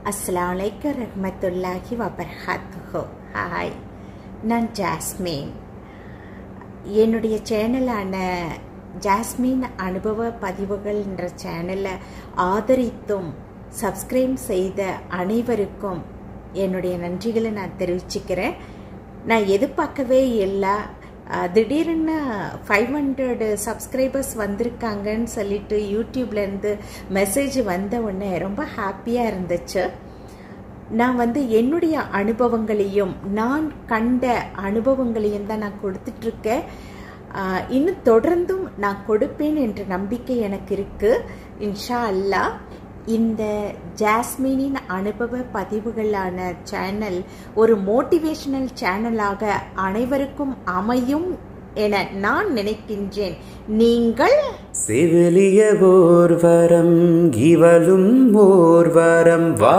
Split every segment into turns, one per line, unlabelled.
அஸ்ஸலாமு அலைக்கும் ரஹ்மத்துல்லாஹி வபர்ஹாத்துஹோ ஹாய் நான் ஜாஸ்மின் என்னுடைய சேனலான ஜாஸ்மின் அனுபவ பதிவுகள் என்ற சேனலை ஆதரித்தும் சப்ஸ்கிரைப் செய்த அனைவருக்கும் என்னுடைய நன்றிகளை நான் தெரிவிச்சுக்கிறேன் நான் எதிர்பார்க்கவே இல்லை அஹ், திடீர்னு ஃபைவ் ஹண்ட்ரட் சப்ஸ்கிரைபர்ஸ் வந்திருக்காங்கன்னு சொல்லிட்டு யூடியூப்லேருந்து மெசேஜ் வந்த உடனே ரொம்ப ஹாப்பியாக இருந்துச்சு நான் வந்து என்னுடைய அனுபவங்களையும் நான் கண்ட அனுபவங்களையும் தான் நான் கொடுத்துட்ருக்கேன் ஆஹ் இன்னும் தொடர்ந்தும் நான் கொடுப்பேன் என்ற நம்பிக்கை எனக்கு இருக்கு இன்ஷா அல்லாஹ் இந்த ஜாஸ்மினின் அனுபவ பதிவுகளான சேனல் ஒரு மோட்டிவேஷனல் சேனலாக அனைவருக்கும் அமையும் என நான் நினைக்கின்றேன் நீங்கள்
செவிலிய ஓர் வரம் இவளும் ஓர் வரம் வா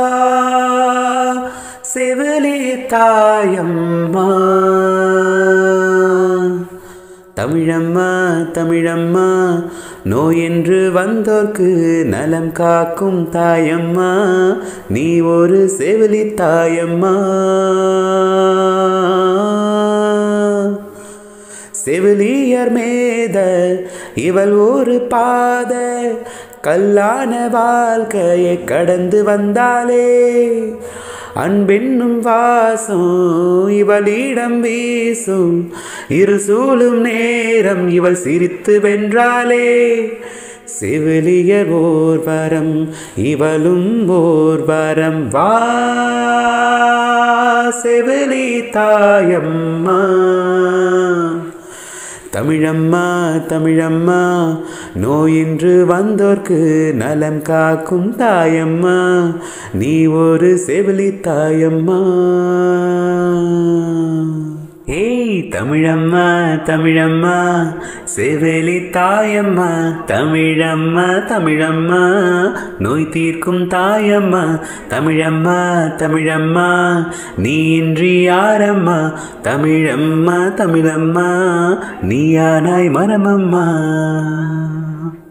செவிலி தாயம்மா தமிழம்மா தமிழம்மா நோய் என்று வந்தோர்க்கு நலம் காக்கும் தாயம்மா நீ ஒரு செவிலி தாயம்மா செவிலியர் மேத இவள் ஒரு பாத கல்லான வாழ்க்கையை கடந்து வந்தாலே அன்பென்னும் வாசம் இவளிடம் வீசும் இருசூலும் நேரம் இவள் சிரித்து வென்றாளே செவிலியர் ஓர் வரம் இவளும் ஓர் வரம் வா செவிலி தாயம்மா தமிழம்மா தமிழம்மா நோயின்று வந்தோர்க்கு நலம் காக்கும் தாயம்மா நீ ஒரு செவிலி தாயம்மா ஏய் தமிழம்மா தமிழம்மா செவிலி தாயம்மா தமிழம்மா தமிழம்மா நோய் தீர்க்கும் தாயம்மா தமிழம்மா தமிழம்மா நீ இன்றி யாரம்மா தமிழம்மா தமிழம்மா நீயானாய் மரமம்மா